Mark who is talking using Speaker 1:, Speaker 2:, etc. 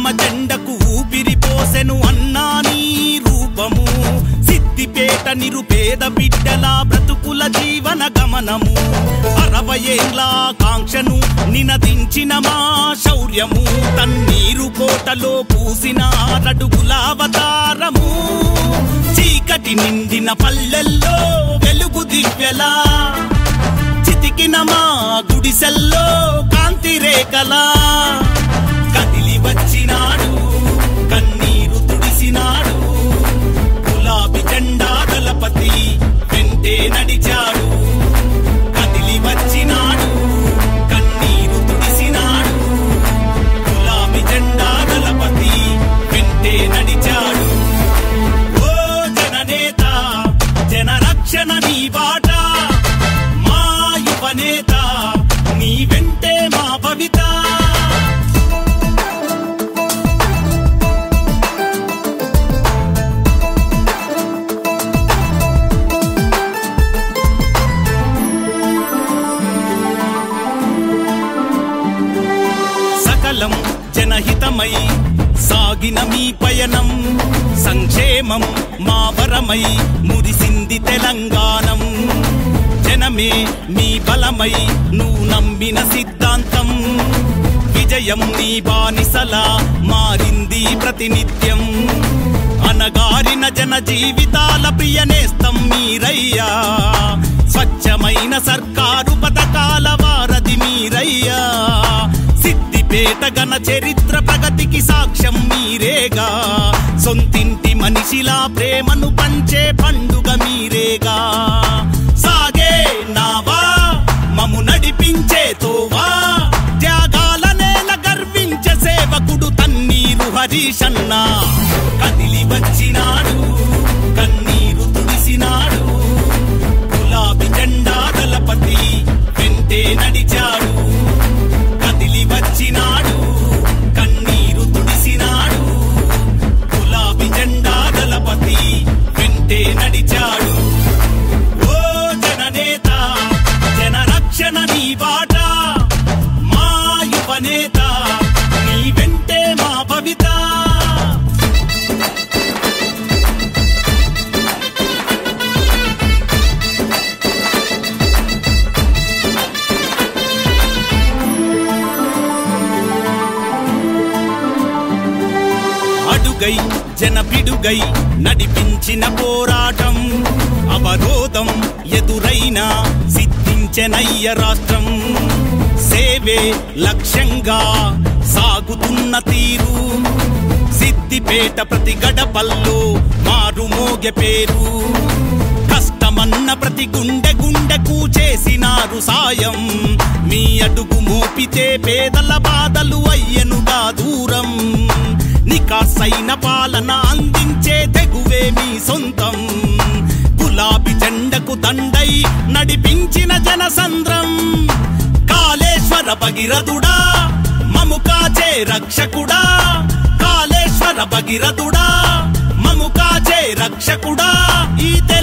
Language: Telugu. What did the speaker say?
Speaker 1: జెండకు ఊపిరి పోసెను అన్నా నీ రూపము సిద్దిపేట నిరుపేద బిడ్డల బ్రతుకుల జీవన గమనము అరవై ఏండ్ల కాంక్షను నినదించిన మా శౌర్యము తన్నీరు కోటలో పూసిన రడుగుల అవతారము చీకటి నిండిన పల్లెల్లో వెలుగు దివ్యలా చితికిన మా గుడిసెల్లో కాంతి రేఖలా కదిలి వచ్చినాడు కన్నీరు తుడిసినాడు గులాబీ జెండా దళపతి వెంటే నడిచాడు కదిలి వచ్చినాడు కన్నీరు తుడిసినాడు గులాబీ జెండా దళపతి వెంటే నడిచాడు ఓ జననేత జనరక్షణ నీ బాట మా యువనేత నీ వెంటే మా భవిత సకలం జనహితమై సాగిన మీ పయనం సంక్షేమం మా వరమై మురిసింది తెలంగాణం జనమే మీ బలమై నువ్వు నమ్మిన సిద్ధాంతం విజయం నీ బానిసలా మారింది ప్రతినిత్యం అనగారిన జన జీవితాల ప్రియనేస్తం మీరయ్యా స్వచ్ఛమైన సర్కారు పథకాల వారధి మీరయ్యా సిద్దిపేట గణ చరిత్ర ప్రగతికి సాక్ష్యం మీరేగా సొంతింటి మనిషిలా ప్రేమను పంచే పండుగ మీరేగా సాగే నావా మము నడిపించే తోవా త్యాగాల నేల గర్వించే సేవకుడు తన్నీరు హరీషన్న కదిలి వచ్చినాడు కన్నీరు తుడిసినాడు గులాబీ జెండా దళపతి వెంటే నడిచాడు కదిలి వచ్చినాడు కన్నీరు తుడిసినాడు గులాబీ జెండా దళపతి వెంటే నడిచాడు ఓ జననేత జనరక్షణ నీ బాట మా యువనేత నీ వెంటే మా భవిత అడుగై జనపిడుగై నడిపించిన పోరాటం అవరోధం ఎదురైనా సిద్ధించెనయ్య రాష్ట్రం సేవే లక్ష్యంగా సాగుతున్న తీరు సిద్దిపేట ప్రతి గడపల్లో మారు మోగె పేరు కష్టమన్న ప్రతి గుండె గుండెకు చేసినారు సాయం మీ అడుగు మోపితే పేదల బాధలు అయ్యనుగా దూరం నికాసైన పాలన అందించే తెగువే మీ సొంతం గులాబీ జెండకు దండై నడిపించిన జనసంద్రం కాళేశ్వర భగీరథుడా మము కాచే రక్షకుడా కాళేశ్వర భగీరథుడా మము కాచే రక్షకుడా ఈ